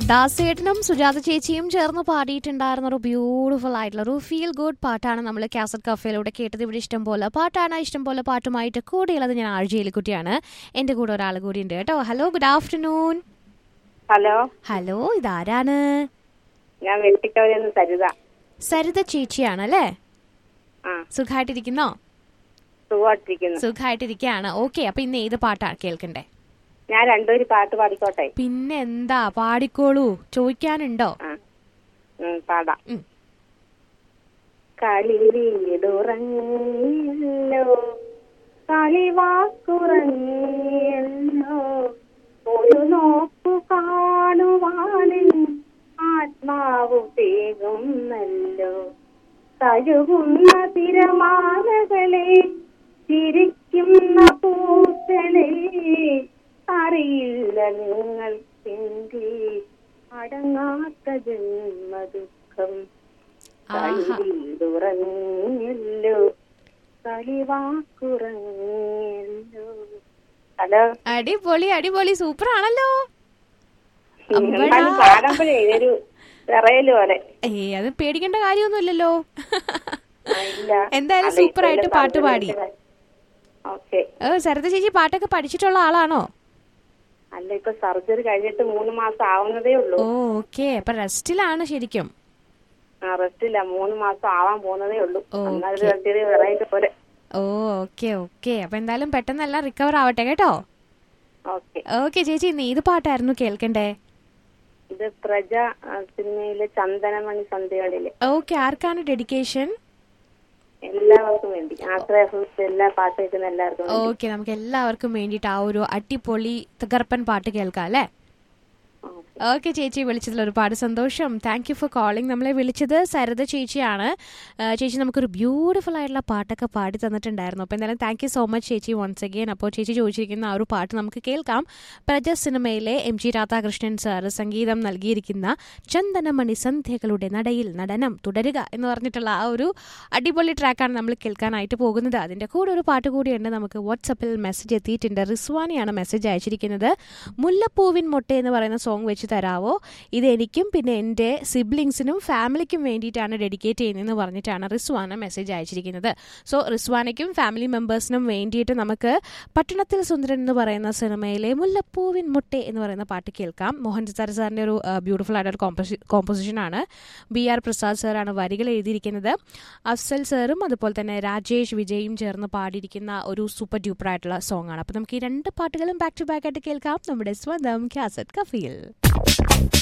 ദാസേട്ടനും സുജാത ചേച്ചിയും ചേർന്ന് പാടിയിട്ടുണ്ടായിരുന്ന ഒരു ബ്യൂട്ടിഫുൾ ആയിട്ടുള്ള ഒരു ഫീൽ ഗുഡ് പാട്ടാണ് നമ്മൾ കാസറ്റ് കഫേയിലൂടെ കേട്ടത് ഇവിടെ ഇഷ്ടം പോലെ പാട്ടാണ് ഇഷ്ടം പോലെ പാട്ടുമായിട്ട് കൂടെയുള്ളത് ഞാൻ ആഴ്ചയിലിക്കുട്ടിയാണ് എൻ്റെ കൂടെ ഒരാൾ കൂടി ഉണ്ട് കേട്ടോ hello good afternoon hello hello ഇതാരാണ് ഞാൻ വെട്ടിക്കവരിൽ നിന്ന് സരിത സരിത ചേച്ചിയാണ് അല്ലേ ആ സുഖമായിട്ടിരിക്കുന്നോ സുഖമായിട്ടിരിക്കുന്നു സുഖമായിട്ടിരിക്കുകയാണ് ഓക്കെ അപ്പൊ ഇന്ന് ഏത് പാട്ടാണ് കേൾക്കണ്ടേ ഞാൻ രണ്ടുപേര് പാട്ട് പാടിക്കോട്ടെ പിന്നെ എന്താ പാടിക്കോളൂ ചോദിക്കാനുണ്ടോ ആ ഉം, പാടാം ഉം. കളിവീടുറങ്ങിയല്ലോ കളിവാക്കുറങ്ങിയല്ലോ ഒരു നോക്കു കാണുവാനിൻ ആത്മാവു തേകുന്നല്ലോ കഴുകുന്ന തിരമാലകളെ ചിരിക്കുന്ന പൂക്കളെ അറിയില്ല നിങ്ങൾക്കെന്റെ അടങ്ങാത്ത ജന്മദുഃഖം ആഹാ കളിവീടുറങ്ങിയല്ലോ കളിവാക്കുറങ്ങിയല്ലോ ഹലോ അടിപൊളി അടിപൊളി സൂപ്പർ ആണല്ലോ അമ്പടാ. എന്നാലും പാടുമ്പോഴേ ഒരു വിറയല് പോലെ ഏ അത് പേടിക്കേണ്ട കാര്യമൊന്നുമില്ലല്ലോ ആ, ഇല്ല എന്തായാലും അത് സൂപ്പർ ആയിട്ട് ഇപ്പോഴത്തെ പാട്ട് പാടി ഓക്കെ ഏ സരിത ചേച്ചി പാട്ടൊക്കെ പഠിച്ചിട്ടുള്ള ആളാണോ അല്ല ഇപ്പൊ സർജറി കഴിഞ്ഞിട്ട് മൂന്ന് മാസം ആവുന്നതേ ഉള്ളൂ ഓ ഓക്കെ അപ്പൊ റെസ്റ്റിലാണ് ശരിക്കും ആ റെസ്റ്റില്ല മൂന്ന് മാസം ആവാൻ പോകുന്നതേ ഉള്ളൂ ഓക്കേ. എന്നാലും ചെറിയ വിറയല് പോലെ ഓ ഓക്കെ ഓക്കെ അപ്പൊ എന്തായാലും പെട്ടെന്നെല്ലാം റിക്കവർ ആവട്ടെ കേട്ടോ ഓക്കെ ഓക്കെ ചേച്ചി ഇന്ന് ഏത് പാട്ടായിരുന്നു കേൾക്കണ്ടേ ഇത് പ്രജ ആ, സിനിമയിലെ ചന്ദനമണി സന്ധ്യകളില് ഓക്കെ ആർക്കാണ് ഡെഡിക്കേഷൻ എല്ലാവർക്കും വേണ്ടി ആശ്രയ ഫിലിംസ് എല്ലാ പാട്ട് കേൾക്കുന്ന എല്ലാവർക്കും വേണ്ടി. ഓക്കെ നമുക്ക് എല്ലാവർക്കും വേണ്ടിയിട്ട് ആ ഒരു അടിപൊളി തകർപ്പൻ പാട്ട് കേൾക്കാം അല്ലേ ഓക്കേ. ഓക്കെ ചേച്ചി വിളിച്ചതിൽ ഒരുപാട് സന്തോഷം താങ്ക് യു ഫോർ കോളിംഗ് നമ്മളെ വിളിച്ചത് സരിത ചേച്ചിയാണ് ആ, ചേച്ചി നമുക്കൊരു ബ്യൂട്ടിഫുൾ ആയിട്ടുള്ള പാട്ടൊക്കെ പാടി തന്നിട്ടുണ്ടായിരുന്നു അപ്പോൾ എന്തായാലും താങ്ക് യു സോ മച്ച് ചേച്ചി വൺസ് അഗെയിൻ അപ്പോൾ ചേച്ചി ചോദിച്ചിരിക്കുന്ന ആ ഒരു പാട്ട് നമുക്ക് കേൾക്കാം പ്രജ സിനിമയിലെ എം ജി രാധാകൃഷ്ണൻ സാർ സംഗീതം നൽകിയിരിക്കുന്ന ചന്ദനമണി സന്ധ്യകളുടെ നടയിൽ നടനം തുടരുക എന്ന് പറഞ്ഞിട്ടുള്ള ആ ഒരു അടിപൊളി ട്രാക്കാണ് നമ്മൾ കേൾക്കാനായിട്ട് പോകുന്നത് അതിൻ്റെ കൂടെ ഒരു പാട്ട് കൂടിയുണ്ട് നമുക്ക് വാട്സപ്പിൽ മെസ്സേജ് എത്തിയിട്ടുണ്ട് റിസ്വാനിയാണ് മെസ്സേജ് അയച്ചിരിക്കുന്നത് മുല്ലപ്പൂവിൻ മൊട്ട എന്ന് പറയുന്ന സോങ് വെച്ച് തരാവോ ഇത് എനിക്കും പിന്നെ എൻ്റെ സിബ്ലിങ്സിനും ഫാമിലിക്കും വേണ്ടിയിട്ടാണ് ഡെഡിക്കേറ്റ് ചെയ്യുന്നതെന്ന് പറഞ്ഞിട്ടാണ് റിസ്വാന മെസ്സേജ് അയച്ചിരിക്കുന്നത് സോ റിസ്വാനയ്ക്കും ഫാമിലി മെമ്പേഴ്സിനും വേണ്ടിയിട്ട് നമുക്ക് പട്ടണത്തിൽ സുന്ദരൻ എന്ന് പറയുന്ന സിനിമയിലെ മുല്ലപ്പൂവിൻ മുട്ടെ എന്ന് പറയുന്ന പാട്ട് കേൾക്കാം മോഹൻ സിത്താര സാറിൻ്റെ ഒരു ബ്യൂട്ടിഫുൾ ആയിട്ടൊരു കോമ്പോസി കോമ്പോസിഷനാണ് ബി ആർ പ്രസാദ് സാറാണ് വരികൾ എഴുതിയിരിക്കുന്നത് അഫ്സൽ സാറും അതുപോലെ തന്നെ രാജേഷ് വിജയും ചേർന്ന് പാടിയിരിക്കുന്ന ഒരു സൂപ്പർ ഡ്യൂപ്പർ ആയിട്ടുള്ള സോങ് ആണ് അപ്പോൾ നമുക്ക് ഈ രണ്ട് പാട്ടുകളും ബാക്ക് ടു ബാക്ക് ആയിട്ട് കേൾക്കാം നമ്മുടെ സ്വന്തം കാസറ്റ് കഫീൽ